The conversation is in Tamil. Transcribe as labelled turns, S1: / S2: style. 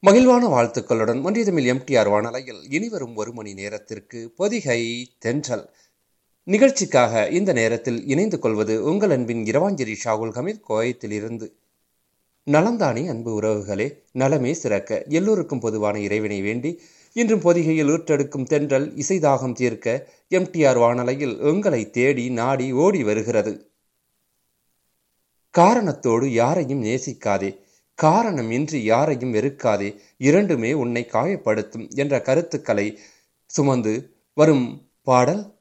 S1: மகிழ்வான வாழ்த்துக்களுடன் ஒன்றிய தமிழ் எம்டிஆர் வானலையில் இனிவரும் ஒரு மணி நேரத்திற்கு பொதிகை தென்றல் நிகழ்ச்சிக்காக இந்த நேரத்தில் இணைந்து கொள்வது உங்கள் அன்பின் இரவாஞ்சேரி ஷாகுல் ஹமீத் கோயத்தில் இருந்து நலந்தானே அன்பு உறவுகளே நலமே சிறக்க எல்லோருக்கும் பொதுவான இறைவனை வேண்டி இன்றும் பொதிகையில் ஊற்றெடுக்கும் தென்றல் இசைதாகம் தீர்க்க எம்டிஆர் வானலையில் உங்களை தேடி நாடி ஓடி வருகிறது காரணத்தோடு யாரையும் நேசிக்காதே காரணம் இன்றி யாரையும் வெறுக்காதே இரண்டுமே உன்னை காயப்படுத்தும் என்ற கருத்துக்களை சுமந்து வரும் பாடல்